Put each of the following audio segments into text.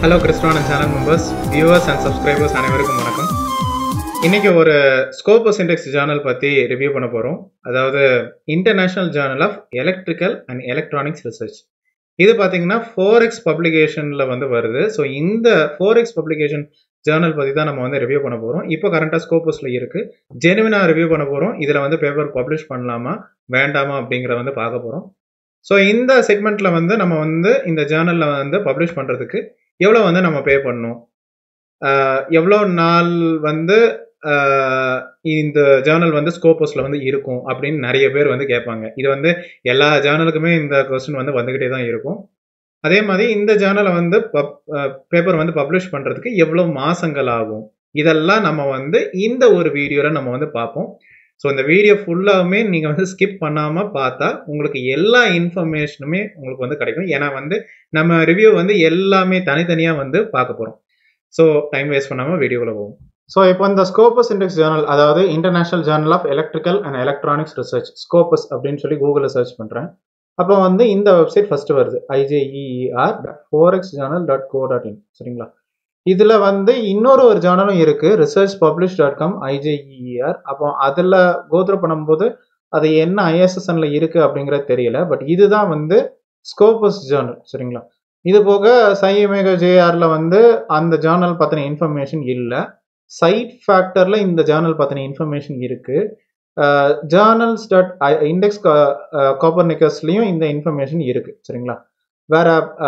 hello கிறிஸ்டான channel members viewers and subscribers அனைவருக்கும் வணக்கம் இன்னைக்கு ஒரு ஸ்கோபஸ் இண்டெக்ஸ் ஜேர்னல் பற்றி ரிவ்யூ பண்ண போகிறோம் அதாவது international journal of electrical and electronics research இது பார்த்தீங்கன்னா ஃபோர் எக்ஸ் பப்ளிகேஷனில் வந்து வருது ஸோ இந்த ஃபோர் எக்ஸ் பப்ளிகேஷன் ஜேர்னல் பற்றி தான் நம்ம வந்து ரிவ்யூ பண்ண போகிறோம் இப்போ கரண்ட்டாக ஸ்கோபஸில் இருக்குது ஜெனுவினாக ரிவ்யூ பண்ண போகிறோம் இதில் வந்து பேப்பர் பப்ளிஷ் பண்ணலாமா வேண்டாமா அப்படிங்கிறத வந்து பார்க்க போகிறோம் ஸோ இந்த செக்மெண்ட்டில் வந்து நம்ம வந்து இந்த ஜேர்னலில் வந்து பப்ளிஷ் பண்ணுறதுக்கு எவ்வளோ வந்து நம்ம பே பண்ணணும் ஆஹ் எவ்வளோ நாள் வந்து ஆஹ் இந்த ஜேர்னல் வந்து ஸ்கோப்பஸில் வந்து இருக்கும் அப்படின்னு நிறைய பேர் வந்து கேட்பாங்க இது வந்து எல்லா ஜேர்னலுக்குமே இந்த கொஸ்டின் வந்து வந்துக்கிட்டே தான் இருக்கும் அதே மாதிரி இந்த ஜேர்னலை வந்து பப் பேப்பர் வந்து பப்ளிஷ் பண்ணுறதுக்கு எவ்வளோ மாதங்கள் ஆகும் இதெல்லாம் நம்ம வந்து இந்த ஒரு வீடியோவில் நம்ம வந்து பார்ப்போம் ஸோ இந்த வீடியோ ஃபுல்லாகவுமே நீங்கள் வந்து ஸ்கிப் பண்ணாமல் பார்த்தா உங்களுக்கு எல்லா இன்ஃபர்மேஷனுமே உங்களுக்கு வந்து கிடைக்கும் ஏன்னா வந்து நம்ம ரிவ்யூ வந்து எல்லாமே தனித்தனியாக வந்து பார்க்க போகிறோம் ஸோ டைம் வேஸ்ட் பண்ணாமல் வீடியோவில் போவோம் ஸோ இப்போ இந்த ஸ்கோபஸ் இண்டெக்ஸ் ஜேர்னல் அதாவது international journal of electrical and electronics research Scopus அப்படின்னு சொல்லி கூகுளில் சர்ச் பண்ணுறேன் அப்போ வந்து இந்த வெப்சைட் ஃபர்ஸ்ட் வருது IJER four X journal dot co dot in சரிங்களா இதில் வந்து இன்னொரு ஒரு ஜேர்னலும் இருக்குது research publish dot com IJER அப்போ அதில் கோத்ரூ பண்ணும்போது அது என்ன ஐஎஸ்எஸ்என்ல இருக்குது அப்படிங்கிறது தெரியல பட் இதுதான் வந்து ஸ்கோபஸ் ஜேர்னல் சரிங்களா இது போக சைஎமேக ஜேஆர்ல வந்து அந்த ஜேர்னல் பற்றின இன்ஃபர்மேஷன் இல்லை சைட் ஃபேக்டரில் இந்த ஜேர்னல் பற்றின இன்ஃபர்மேஷன் இருக்குது ஜேர்னல்ஸ் டாட் இண்டெக்ஸ் காப்பர்னிக்கஸ்லேயும் இந்த இன்ஃபர்மேஷன் இருக்குது சரிங்களா வேற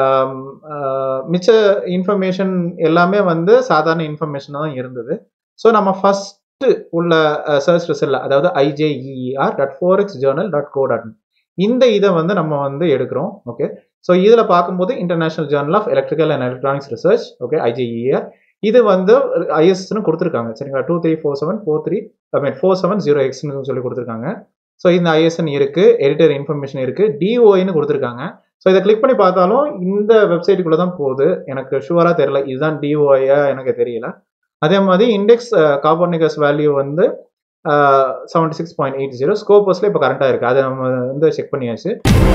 மிச்ச இன்ஃபர்மேஷன் எல்லாமே வந்து சாதாரண இன்ஃபர்மேஷன் தான் இருந்தது ஸோ நம்ம ஃபஸ்ட்டு உள்ள சர்ச் ரிசல்ட் அதாவது IJER dot four X journal dot co dot இந்த இதை வந்து நம்ம வந்து எடுக்கிறோம் ஓகே ஸோ இதில் பார்க்கும்போது international journal of electrical and electronics research okay IJER இது வந்து ஐஎஸ்எஸ்னு கொடுத்துருக்காங்க சரிங்களா two three four seven four three I mean four seven zero எக்ஸ்னு சொல்லி கொடுத்துருக்காங்க ஸோ இந்த ஐஎஸ்என் இருக்குது எடிட்டர் இன்ஃபர்மேஷன் இருக்குது டிஓஐன்னு கொடுத்துருக்காங்க ஸோ இதை கிளிக் பண்ணி பார்த்தாலும் இந்த வெப்சைட்டுக்குள்ளே தான் போகுது எனக்கு ஷுவராக தெரியல இதுதான் டிஓஐயா எனக்கு தெரியல அதே மாதிரி இண்டெக்ஸ் கார்போனிகஸ் வேல்யூ வந்து seventy six point eight zero ஸ்கோப்பஸில் இப்போ கரண்ட்டாக இருக்குது அதை நம்ம வந்து செக் பண்ணியாச்சு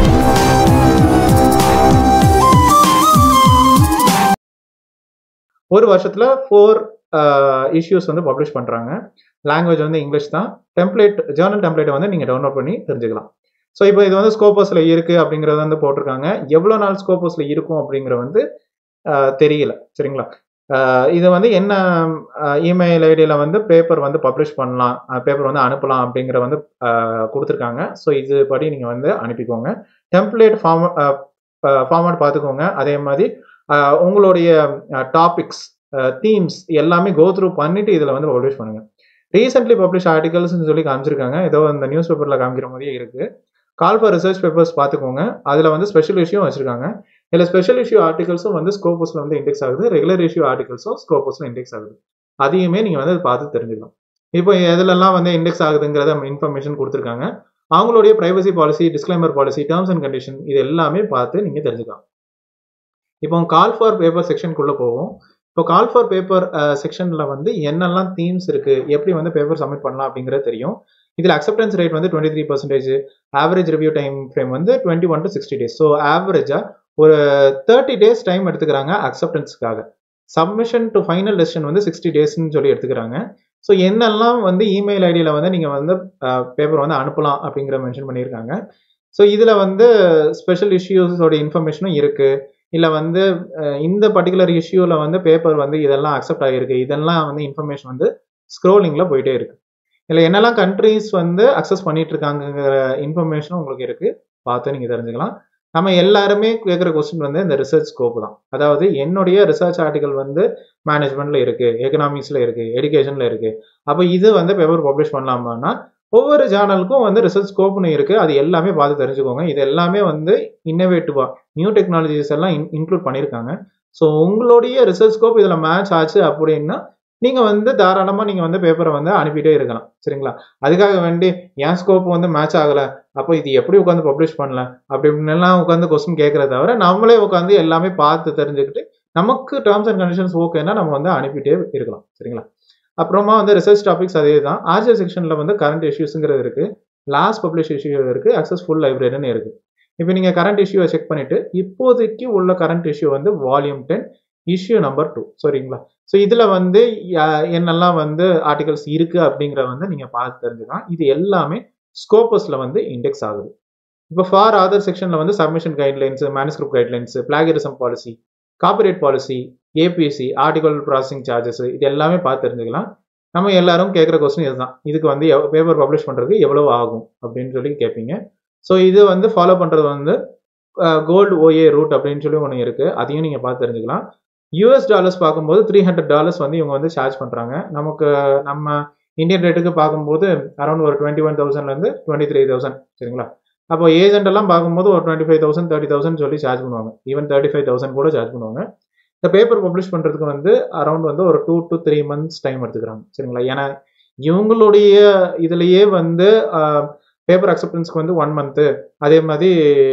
ஒரு வருஷத்தில் ஃபோர் இஷ்யூஸ் வந்து பப்ளிஷ் பண்ணுறாங்க லாங்குவேஜ் வந்து இங்கிலீஷ் தான் டெம்ப்ளேட் ஜேர்னல் டெம்ப்ளேட்டை வந்து நீங்கள் டவுன்லோட் பண்ணி தெரிஞ்சுக்கலாம் ஸோ இப்போ இது வந்து ஸ்கோப்பஸில் இருக்குது அப்படிங்கிறத வந்து போட்டிருக்காங்க எவ்வளோ நாள் ஸ்கோப்பஸில் இருக்கும் அப்படிங்கிற வந்து தெரியல சரிங்களா இது வந்து என்ன இமெயில் ஐடியில் வந்து பேப்பர் வந்து பப்ளிஷ் பண்ணலாம் பேப்பர் வந்து அனுப்பலாம் அப்படிங்கிற வந்து கொடுத்துருக்காங்க ஸோ இது படி நீங்கள் வந்து அனுப்பிக்கோங்க டெம்ப்ளேட் ஃபார்ம் ஃபார்மேட் பார்த்துக்கோங்க அதே மாதிரி உங்களுடைய டாபிக்ஸ் தீம்ஸ் எல்லாமே கோ த்ரூ பண்ணிட்டு இதில் வந்து பப்ளிஷ் பண்ணுங்க ரீசென்ட்லி பப்ளிஷ் ஆர்டிகல்ஸ்னு சொல்லி காமிச்சிருக்காங்க ஏதோ இந்த நியூஸ் பேப்பரில் காமிக்கிற மாதிரியே இருக்குது கால் ஃபார் ரிசர்ச் பேப்பர்ஸ் பார்த்துக்கோங்க அதில் வந்து ஸ்பெஷல் இஷ்யூ வச்சிருக்காங்க இதில் ஸ்பெஷல் இஷ்யூ ஆர்டிகல்ஸும் வந்து ஸ்கோப்பஸில் வந்து இண்டெக்ஸ் ஆகுது ரெகுலர் இஷ்யூ ஆர்டிகல்ஸும் ஸ்கோப்பஸில் இண்டெக்ஸ் ஆகுது அதையுமே நீங்கள் வந்து பார்த்து தெரிஞ்சுக்கலாம் இப்போ எதுலெல்லாம் வந்து இண்டெக்ஸ் ஆகுதுங்கிறத இன்ஃபர்மேஷன் கொடுத்துருக்காங்க அவங்களுடைய privacy policy disclaimer policy terms and condition இது எல்லாமே பார்த்து நீங்கள் தெரிஞ்சுக்கலாம் இப்போ கால் ஃபார் பேப்பர் செக்ஷனுக்குள்ளே போவோம் இப்போ கால் ஃபார் பேப்பர் செக்ஷனில் வந்து என்னெல்லாம் தீம்ஸ் இருக்குது எப்படி வந்து பேப்பர் சப்மிட் பண்ணலாம் அப்படிங்கிறது தெரியும் இதில் அக்செப்டன்ஸ் ரேட் வந்து twenty three percentage average review time frame வந்து twenty one to sixty days so ஆவரேஜாக ஒரு தேர்ட்டி டேஸ் டைம் எடுத்துக்கிறாங்க அக்செப்டன்ஸ்க்காக சப்மிஷன் டு ஃபைனல் டெசிஷன் வந்து சிக்ஸ்டி டேஸ்ன்னு சொல்லி எடுத்துக்கிறாங்க ஸோ என்னெல்லாம் வந்து இமெயில் ஐடியில் வந்து நீங்கள் வந்து பேப்பர் வந்து அனுப்பலாம் அப்படிங்கிற மென்ஷன் பண்ணியிருக்காங்க ஸோ இதில் வந்து ஸ்பெஷல் இஷ்யூஸோட இன்ஃபர்மேஷனும் இருக்குது இல்லை வந்து இந்த பர்டிகுலர் இஷ்யூவில் வந்து பேப்பர் வந்து இதெல்லாம் அக்செப்ட் ஆகிருக்கு இதெல்லாம் வந்து இன்ஃபர்மேஷன் வந்து ஸ்க்ரோலிங்கில் போயிட்டே இருக்கு இல்லை என்னெல்லாம் கண்ட்ரீஸ் வந்து அக்சஸ் பண்ணிட்டு இருக்காங்கிற இன்ஃபர்மேஷனும் உங்களுக்கு இருக்குது பார்த்து நீங்கள் தெரிஞ்சுக்கலாம் நம்ம எல்லாருமே கேட்குற கொஸ்டின் வந்து இந்த ரிசர்ச் ஸ்கோப் தான் அதாவது என்னுடைய ரிசர்ச் ஆர்டிகல் வந்து மேனேஜ்மெண்ட்டில் இருக்குது எக்கனாமிக்ஸில் இருக்குது எஜுகேஷனில் இருக்குது அப்போ இது வந்து பேப்பர் பப்ளிஷ் பண்ணலாமான்னா ஒவ்வொரு சேனலுக்கும் வந்து ரிசர்ச் ஸ்கோப்னு இருக்குது அது எல்லாமே பார்த்து தெரிஞ்சுக்கோங்க இது எல்லாமே வந்து இன்னோவேட்டிவாக நியூ டெக்னாலஜிஸ் எல்லாம் இன்க்ளூட் பண்ணியிருக்காங்க ஸோ உங்களுடைய ரிசர்ச் ஸ்கோப் இதில் மேட்ச் ஆச்சு அப்படின்னா நீங்கள் வந்து தாராளமாக நீங்கள் வந்து பேப்பரை வந்து அனுப்பிட்டே இருக்கலாம் சரிங்களா அதுக்காக வேண்டி என் ஸ்கோப் வந்து மேட்ச் ஆகலை அப்போ இது எப்படி உட்காந்து பப்ளிஷ் பண்ணல அப்படி இப்படின்லாம் உட்காந்து கொஸ்டின் கேட்கறத தவிர நம்மளே உட்காந்து எல்லாமே பார்த்து தெரிஞ்சுக்கிட்டு நமக்கு டேர்ம்ஸ் அண்ட் கண்டிஷன்ஸ் ஓகேன்னா நம்ம வந்து அனுப்பிட்டே இருக்கலாம் சரிங்களா அப்புறமா வந்து ரிசர்ச் டாபிக்ஸ் அதே தான் ஆர்ஜிஎல் செக்ஷனில் வந்து கரண்ட் இஷ்யூஸுங்கிறது இருக்குது லாஸ்ட் பப்ளிஷ் இஷ்யூ இருக்குது அக்சஸ் ஃபுல் லைப்ரரின்னு இருக்குது இப்போ நீங்கள் கரண்ட் இஷ்யூவை செக் பண்ணிவிட்டு இப்போதைக்கு உள்ள கரண்ட் இஷ்யூ வந்து volume ten issue number two சரிங்களா ஸோ இதில் வந்து யா- என்னெல்லாம் வந்து ஆர்டிகல்ஸ் இருக்குது அப்படிங்கிற வந்து நீங்கள் பார்த்து தெரிஞ்சுக்கலாம் இது எல்லாமே ஸ்கோப்பஸில் வந்து இண்டெக்ஸ் ஆகுது இப்போ ஃபார் அதர் செக்ஷனில் வந்து submission guidelines manuscript guidelines plagiarism policy copyright policy APSC article processing charges இது எல்லாமே பார்த்து தெரிஞ்சுக்கலாம் நம்ம எல்லாரும் கேட்குற கொஸ்டின் இதுதான் இதுக்கு வந்து பேப்பர் பப்ளிஷ் பண்ணுறதுக்கு எவ்வளவு ஆகும் அப்படின்னு சொல்லி கேட்பீங்க ஸோ இது வந்து ஃபாலோ பண்ணுறது வந்து கோல்டு ஓஏ ரூட் அப்படின்னு சொல்லி ஒன்று இருக்குது அதையும் நீங்கள் பார்த்து தெரிஞ்சுக்கலாம் யூஎஸ் டாலர்ஸ் பார்க்கும்போது த்ரீ ஹண்ட்ரட் டாலர்ஸ் வந்து இவங்க வந்து சார்ஜ் பண்ணுறாங்க நமக்கு நம்ம இந்தியன் ரேட்டுக்கு பார்க்கும்போது அரௌண்ட் ஒரு டுவெண்ட்டி ஒன் தௌசண்ட்லேருந்து டுவெண்ட்டி த்ரீ தௌசண்ட் சரிங்களா அப்போ ஏஜென்ட் எல்லாம் பார்க்கும்போது ஒரு twenty five thousand thirty thousand சொல்லி சார்ஜ் பண்ணுவாங்க ஈவன் தேர்ட்டி ஃபைவ் தௌசண்ட் கூட சார்ஜ் பண்ணுவாங்க இந்த பேப்பர் பப்ளிஷ் பண்ணுறதுக்கு வந்து அரௌண்ட் வந்து ஒரு two to three months time எடுத்துக்கிறாங்க சரிங்களா ஏன்னா இவங்களுடைய இதுலயே வந்து பேப்பர் அக்செப்டன்ஸ்க்கு வந்து ஒன் மந்த்து அதே மாதிரி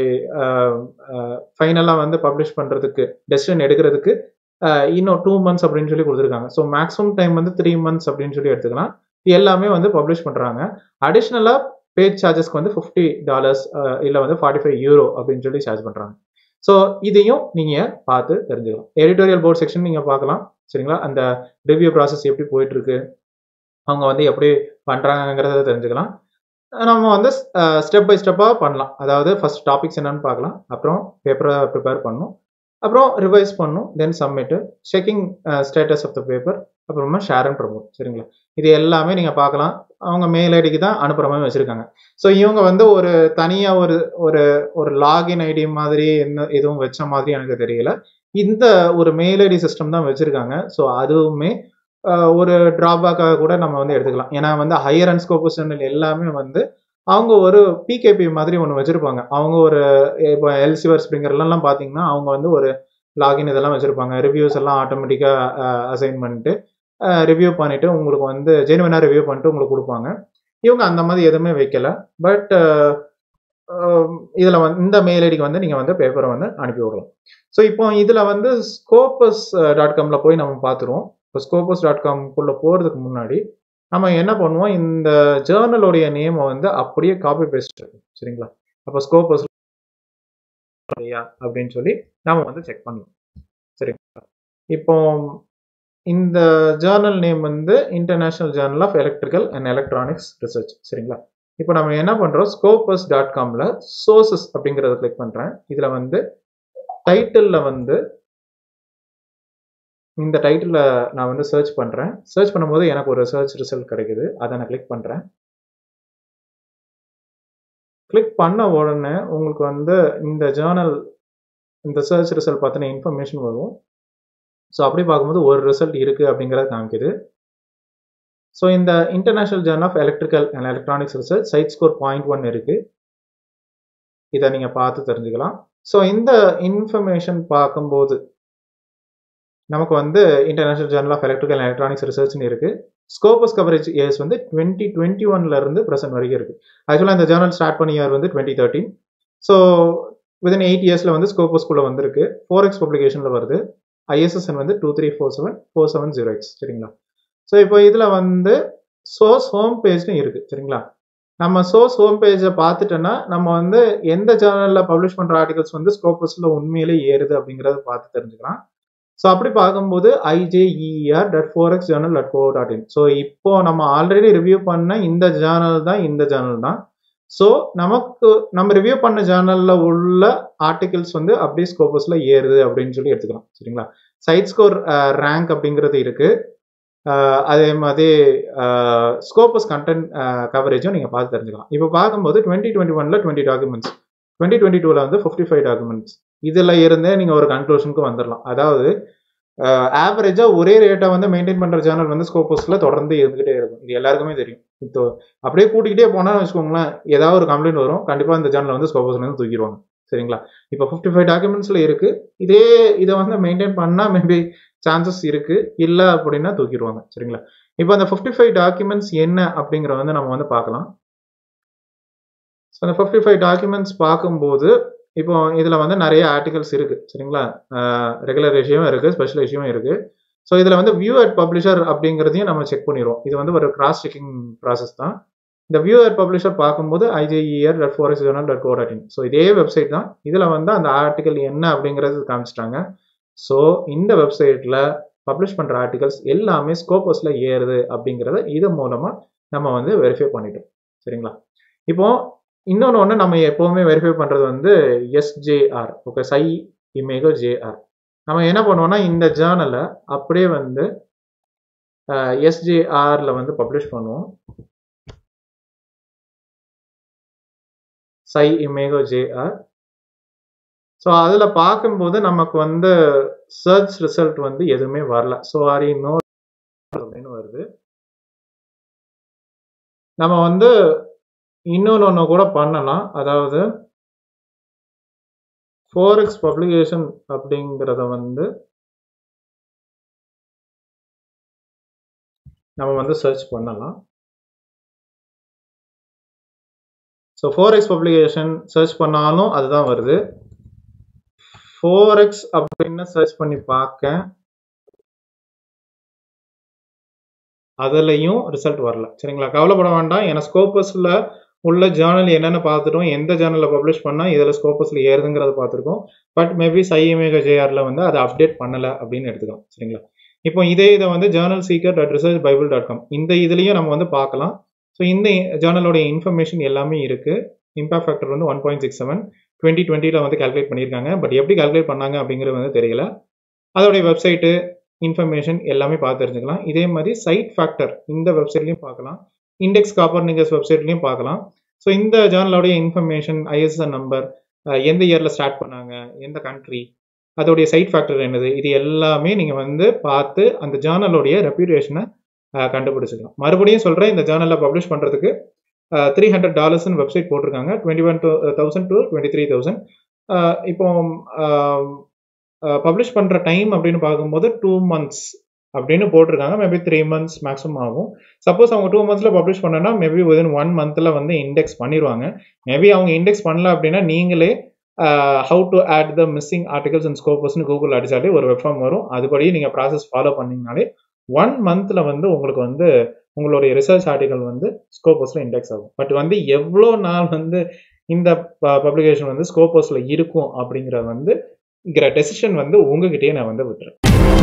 ஃபைனலாக வந்து பப்ளிஷ் பண்ணுறதுக்கு டெசிஷன் எடுக்கிறதுக்கு ஆஹ் இன்னும் டூ மந்த்ஸ் அப்படின்னு சொல்லி கொடுத்துருக்காங்க ஸோ மேக்ஸிமம் டைம் வந்து த்ரீ மந்த்ஸ் அப்படின்னு சொல்லி எடுத்துக்கலாம் இது எல்லாமே வந்து பப்ளிஷ் பண்ணுறாங்க அடிஷ்னலாக பேஜ் சார்ஜஸ்க்கு வந்து ஃபிஃப்டி டாலர்ஸ் இல்லை வந்து ஃபார்ட்டி ஃபைவ் யூரோ அப்படின்னு சொல்லி சார்ஜ் பண்ணுறாங்க ஸோ இதையும் நீங்கள் பார்த்து தெரிஞ்சுக்கலாம் எடிட்டோரியல் போர்ட் செக்ஷன் நீங்கள் பார்க்கலாம் சரிங்களா அந்த ரிவ்யூ ப்ராசஸ் எப்படி போயிட்டு இருக்கு அவங்க வந்து எப்படி பண்ணுறாங்கிறத தெரிஞ்சுக்கலாம் நம்ம வந்து ஸ்டெப் பை ஸ்டெப்பாக பண்ணலாம் அதாவது ஃபர்ஸ்ட் டாபிக்ஸ் என்னன்னு பார்க்கலாம் அப்புறம் பேப்பரை ப்ரிப்பேர் பண்ணணும் அப்புறம் ரிவைஸ் பண்ணணும் then submit checking status of the paper அப்புறமா ஷேர் அண்ட் ப்ரமோட் சரிங்களா இது எல்லாமே நீங்கள் பார்க்கலாம் அவங்க மெயில் ஐடிக்கு தான் அனுப்புகிற மாதிரி வச்சுருக்காங்க ஸோ இவங்க வந்து ஒரு தனியாக ஒரு ஒரு ஒரு லாகின் ஐடி மாதிரி என்ன எதுவும் வச்ச மாதிரி எனக்கு தெரியல இந்த ஒரு மெயில் ஐடி சிஸ்டம் தான் வச்சுருக்காங்க ஸோ அதுவுமே ஆஹ், ஒரு ட்ராபேக்காக கூட நம்ம வந்து எடுத்துக்கலாம் ஏன்னா வந்து ஹையர் அண்ட் ஸ்கோப் எல்லாமே வந்து அவங்க ஒரு பிகேபி மாதிரி ஒன்று வச்சுருப்பாங்க அவங்க ஒரு இப்போ எல்சிவர் ஸ்ப்ரிங்கர்லாம் பார்த்தீங்கன்னா அவங்க வந்து ஒரு லாகின் இதெல்லாம் வச்சுருப்பாங்க ரிவ்யூஸ் எல்லாம் ஆட்டோமேட்டிக்காக அசைன் பண்ணிட்டு ரிவ்யூ பண்ணிட்டு உங்களுக்கு வந்து ஜெனுவனாக ரிவ்யூ பண்ணிட்டு உங்களுக்கு கொடுப்பாங்க இவங்க அந்த மாதிரி எதுவுமே வைக்கல பட் இதில் வந்து இந்த மெயில் ஐடிக்கு வந்து நீங்கள் வந்து பேப்பரை வந்து அனுப்பி விடலாம் ஸோ இப்போ இதில் வந்து ஸ்கோப்பஸ் டாட் காமில் போய் நம்ம பார்த்துருவோம் இப்போ ஸ்கோப்பஸ் டாட் காம்குள்ளே போகிறதுக்கு முன்னாடி நம்ம என்ன பண்ணுவோம் இந்த ஜேர்னலோடைய நேமை வந்து அப்படியே காப்பி பேஸ்ட் சரிங்களா அப்போ ஸ்கோப்பஸ் அப்படின்னு சொல்லி நாம வந்து செக் பண்ணுவோம் சரிங்களா இப்போ இந்த ஜேர்னல் நேம் வந்து international journal of electrical and electronics research சரிங்களா இப்போ நம்ம என்ன பண்ணுறோம் ஸ்கோப்பஸ் டாட் காமில் சோர்சஸ் அப்படிங்கிறத கிளிக் பண்ணுறேன் இதில் வந்து டைட்டிலில் வந்து இந்த டைட்டிலில் நான் வந்து சர்ச் பண்ணுறேன் சர்ச் பண்ணும்போது எனக்கு ஒரு சர்ச் ரிசல்ட் கிடைக்குது அதை நான் கிளிக் பண்ணுறேன் கிளிக் பண்ண உடனே உங்களுக்கு வந்து இந்த ஜேர்னல் இந்த சர்ச் ரிசல்ட் பற்றின இன்ஃபர்மேஷன் வரும் ஸோ அப்படி பார்க்கும்போது ஒரு ரிசல்ட் இருக்குது அப்படிங்கிறத காமிக்குது ஸோ இந்த international journal of electrical and electronics research cite score point one இருக்குது இதை நீங்கள் பார்த்து தெரிஞ்சுக்கலாம் ஸோ இந்த இன்ஃபர்மேஷன் பார்க்கும்போது நமக்கு வந்து international journal of electrical and electronics ரிசர்ச்னு இருக்கு ஸ்கோபஸ் கவரேஜ் இயர்ஸ் வந்து டுவெண்ட்டி டுவெண்ட்டி ஒன்ல இருந்து ப்ரெசென்ட் வரைக்கும் இருக்கு ஆக்சுவலாக இந்த ஜேர்னல் ஸ்டார்ட் பண்ண இயர் வந்து twenty thirteen so within eight இயர்ஸ்ல வந்து ஸ்கோபஸ்குள்ள வந்திருக்கு ஃபோர் எக்ஸ் பப்ளிகேஷன்ல வருது ஐஎஸ்எஸ்என் வந்து two three four seven four seven zero X சரிங்களா ஸோ இப்போ இதில் வந்து சோர்ஸ் ஹோம் பேஜ்னு இருக்கு சரிங்களா நம்ம சோர்ஸ் ஹோம் பேஜை பார்த்துட்டோன்னா நம்ம வந்து எந்த சேனலில் பப்ளிஷ் பண்ணுற ஆர்டிகல்ஸ் வந்து ஸ்கோப்பஸில் உண்மையிலே ஏறுது அப்படிங்கிறத பார்த்து தெரிஞ்சுக்கலாம் ஸோ அப்படி பார்க்கும்போது IJER dot four X journal dot co dot in so இப்போ நம்ம ஆல்ரெடி ரிவ்யூ பண்ண இந்த ஜேர்னல் தான் இந்த ஜேர்னல் தான் ஸோ நமக்கு நம்ம ரிவ்யூ பண்ண ஜேர்னலில் உள்ள ஆர்டிகல்ஸ் வந்து அப்படியே ஸ்கோப்பஸில் ஏறுது அப்படின்னு சொல்லி எடுத்துக்கலாம் சரிங்களா சைட் ஸ்கோர் ரேங்க் அப்படிங்கிறது இருக்கு ஆஹ் அதே மாதிரி ஸ்கோப்பஸ் கண்டென்ட் கவரேஜும் நீங்கள் பார்த்து தெரிஞ்சுக்கலாம் இப்போ பார்க்கும்போது டுவெண்ட்டி டுவெண்ட்டி ஒனில் டுவெண்ட்டி டாக்குமெண்ட்ஸ் டுவெண்ட்டி டுவெண்ட்டி டூவில் வந்து ஃபிஃப்டி ஃபைவ் டாக்குமெண்ட்ஸ் இதில் இருந்தே நீங்கள் ஒரு கன்க்ளூஷனுக்கு வந்துடலாம் அதாவது ஆவரேஜாக ஒரே ரேட்டை வந்து மெயின்டைன் பண்ணுற சேனல் வந்து ஸ்கோப்பஸில் தொடர்ந்து இருந்துகிட்டே இருக்கும் இது எல்லாருக்குமே தெரியும் இப்போ அப்படியே கூட்டிக்கிட்டே போனால் வச்சுக்கோங்களேன் ஏதாவது ஒரு கம்ப்ளைண்ட் வரும் கண்டிப்பாக இந்த சேனல் வந்து ஸ்கோப்பஸ்லேருந்து தூக்கிடுவாங்க சரிங்களா இப்போ ஃபிஃப்டி ஃபைவ் டாக்குமெண்ட்ஸில் இருக்குது இதே இதை வந்து மெயின்டைன் பண்ணால் மேபி சான்சஸ் இருக்குது இல்லை அப்படின்னா தூக்கிடுவாங்க சரிங்களா இப்போ அந்த ஃபிஃப்டி ஃபைவ் டாக்குமெண்ட்ஸ் என்ன அப்படிங்கிறத வந்து நம்ம வந்து பார்க்கலாம் ஸோ அந்த ஃபிஃப்டி ஃபைவ் டாக்குமெண்ட்ஸ் பார்க்கும்போது இப்போ இதில் வந்து நிறைய ஆர்டிகல்ஸ் இருக்குது சரிங்களா ரெகுலர் இஷ்யூவும் இருக்குது ஸ்பெஷல் இஷ்யூவும் இருக்குது ஸோ இதில் வந்து வியூ அட் பப்ளிஷர் அப்படிங்கிறதையும் நம்ம செக் பண்ணிடுவோம் இது வந்து ஒரு கிராஸ் செக்கிங் ப்ராசஸ் தான் இந்த வியூ அட் பப்ளிஷர் பார்க்கும்போது IJER dot four X journal dot co dot in so இதே வெப்சைட் தான் இதில் வந்து அந்த ஆர்டிகல் என்ன அப்படிங்கிறது காமிச்சிட்டாங்க ஸோ இந்த வெப்சைட்டில் பப்ளிஷ் பண்ணுற ஆர்டிகல்ஸ் எல்லாமே ஸ்கோப்பஸில் ஏறுது அப்படிங்கிறத இது மூலமாக நம்ம வந்து வெரிஃபை பண்ணிட்டோம் சரிங்களா இப்போ இன்னொன்று ஒன்று நம்ம எப்போவுமே வெரிஃபை பண்ணுறது வந்து எஸ்ஜேஆர் ஓகே சை இமேகோ ஜேஆர் நம்ம என்ன பண்ணுவோம்னா இந்த ஜேர்னலை அப்படியே வந்து எஸ்ஜேஆரில் வந்து பப்ளிஷ் பண்ணுவோம் சை இமேகோ ஜேஆர் ஸோ அதில் பார்க்கும்போது நமக்கு வந்து சர்ச் ரிசல்ட் வந்து எதுவுமே வரல ஸோ ஆர் நோ அப்படின்னு வருது நம்ம வந்து இன்னொன்று ஒன்று கூட பண்ணலாம் அதாவது ஃபோரெக்ஸ் பப்ளிகேஷன் அப்படிங்கிறத வந்து நம்ம வந்து சர்ச் பண்ணலாம் so four X publication search பண்ணாலும் அதுதான் வருது ஃபோர் எக்ஸ் அப்படின்னு சர்ச் பண்ணி பார்க்க அதுலேயும் ரிசல்ட் வரல சரிங்களா கவலைப்பட வேண்டாம் ஏன்னா ஸ்கோப்பஸில் உள்ள ஜேர்னல் என்னென்ன பார்த்துட்டோம் எந்த ஜேர்னலில் பப்ளிஷ் பண்ணால் இதில் ஸ்கோப்பஸில் ஏறுதுங்கிறத பார்த்துருக்கோம் பட் மேபி சைஎமேக ஜேஆரில் வந்து அதை அப்டேட் பண்ணலை அப்படின்னு எடுத்துக்கலாம் சரிங்களா இப்போ இதே இதை வந்து journal seeker dot research bible dot com இந்த இதுலேயும் நம்ம வந்து பார்க்கலாம் ஸோ இந்த ஜேர்னலோட இன்ஃபர்மேஷன் எல்லாமே இருக்குது இம்பாக்ட் ஃபேக்டர் வந்து one point six seven twenty டுவெண்ட்டியில் வந்து கால்குலேட் பண்ணியிருக்காங்க பட் எப்படி கால்குலேட் பண்ணாங்க அப்படிங்கிறது வந்து தெரியல அதோடைய வெப்சைட்டு இன்ஃபர்மேஷன் எல்லாமே பார்த்து தெரிஞ்சுக்கலாம் இதே மாதிரி சைட் ஃபேக்டர் இந்த வெப்சைட்லையும் பார்க்கலாம் இண்டெக்ஸ் காப்பர் நீங்கஸ் வெப்சைட்லையும் பார்க்கலாம் ஸோ இந்த ஜேர்னலோடைய இன்ஃபர்மேஷன் ஐஎஸ்என் நம்பர் எந்த இயரில் ஸ்டார்ட் பண்ணாங்க எந்த கண்ட்ரி அதோடைய சைட் ஃபேக்டர் என்னது இது எல்லாமே நீங்கள் வந்து பார்த்து அந்த ஜேர்னலோடைய ரெப்யூட்டேஷனை கண்டுபிடிச்சிக்கலாம் மறுபடியும் சொல்கிறேன் இந்த ஜேர்னலில் பப்ளிஷ் பண்ணுறதுக்கு த்ரீ ஹண்ட்ரட் டாலர்ஸ்னு வெப்சைட் போட்டிருக்காங்க twenty one two thousand to twenty three thousand இப்போ பப்ளிஷ் பண்ணுற டைம் அப்படின்னு பார்க்கும்போது டூ மந்த்ஸ் அப்படின்னு போட்டிருக்காங்க மேபி த்ரீ மந்த்ஸ் மேக்ஸிமம் ஆகும் சப்போஸ் அவங்க டூ மந்த்ஸில் பப்ளிஷ் பண்ணனா மேபி விதின் ஒன் மந்தில் வந்து இண்டெக்ஸ் பண்ணிடுவாங்க மேபி அவங்க இண்டெக்ஸ் பண்ணல அப்படின்னா நீங்களே how to add the missing articles and ஸ்கோப்பஸ்னு கூகுள் அடிச்சாலே ஒரு வெப்ஃபார்ம் வரும் அதுபடி நீங்கள் ப்ராசஸ் ஃபாலோ பண்ணிங்கனாலே ஒன் மந்தில் வந்து உங்களுக்கு வந்து உங்களுடைய ரிசர்ச் ஆர்டிகல் வந்து ஸ்கோப்பஸில் இண்டெக்ஸ் ஆகும் பட் வந்து எவ்வளோ நாள் வந்து இந்த பப்ளிகேஷன் வந்து ஸ்கோப்பஸில் இருக்கும் அப்படிங்கிற வந்து இருக்கிற டெசிஷன் வந்து உங்ககிட்டயே நான் வந்து விட்டுறேன்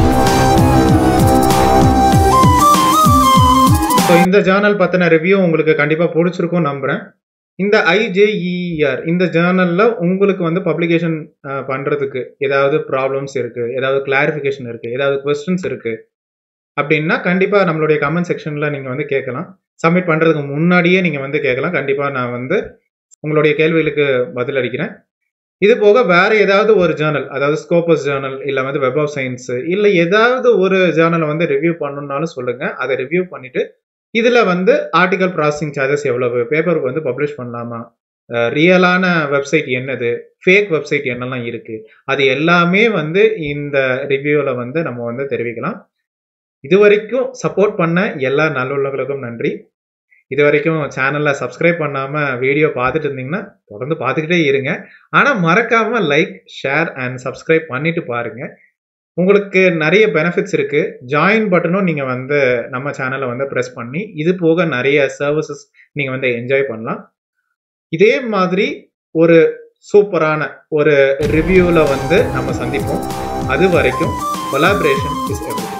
ஸோ இந்த ஜேர்னல் பற்றின ரிவ்யூ உங்களுக்கு கண்டிப்பாக பிடிச்சிருக்கும் நம்புகிறேன் இந்த ஐஜேஇஆர் இந்த ஜேர்னலில் உங்களுக்கு வந்து பப்ளிகேஷன் பண்ணுறதுக்கு ஏதாவது ப்ராப்ளம்ஸ் இருக்குது ஏதாவது கிளாரிஃபிகேஷன் இருக்குது ஏதாவது கொஸ்டின்ஸ் இருக்குது அப்படின்னா கண்டிப்பாக நம்மளுடைய கமெண்ட் செக்ஷனில் நீங்கள் வந்து கேட்கலாம் சப்மிட் பண்ணுறதுக்கு முன்னாடியே நீங்கள் வந்து கேட்கலாம் கண்டிப்பாக நான் வந்து உங்களுடைய கேள்விகளுக்கு பதில் அளிக்கிறேன் இது போக வேற ஏதாவது ஒரு ஜேர்னல் அதாவது ஸ்கோப்பஸ் ஜேர்னல் இல்லை வந்து வெப் ஆஃப் சயின்ஸ் இல்லை ஏதாவது ஒரு ஜேர்னலை வந்து ரிவ்யூ பண்ணணும்னாலும் சொல்லுங்க அதை ரிவ்யூ பண்ணிட்டு இதில் வந்து ஆர்டிகல் ப்ராசஸிங் சார்ஜஸ் எவ்வளவு பேப்பர் வந்து பப்ளிஷ் பண்ணலாமா ரியலான வெப்சைட் என்னது ஃபேக் வெப்சைட் என்னெல்லாம் இருக்கு அது எல்லாமே வந்து இந்த ரிவ்யூவில் வந்து நம்ம வந்து தெரிவிக்கலாம் இது வரைக்கும் சப்போர்ட் பண்ண எல்லா நல்லுள்ளங்களுக்கும் நன்றி இது வரைக்கும் சேனலில் சப்ஸ்கிரைப் பண்ணாமல் வீடியோ பார்த்துட்டு இருந்தீங்கன்னா தொடர்ந்து பார்த்துக்கிட்டே இருங்க ஆனால் மறக்காமல் லைக் ஷேர் அண்ட் சப்ஸ்கிரைப் பண்ணிட்டு பாருங்க உங்களுக்கு நிறைய பெனிஃபிட்ஸ் இருக்கு ஜாயின் பட்டனும் நீங்கள் வந்து நம்ம சேனலை வந்து ப்ரெஸ் பண்ணி இது போக நிறைய சர்வீசஸ் நீங்கள் வந்து என்ஜாய் பண்ணலாம் இதே மாதிரி ஒரு சூப்பரான ஒரு ரிவ்யூவில் வந்து நம்ம சந்திப்போம் அது வரைக்கும் கொலாபரேஷன் இஸ் எவ்ரி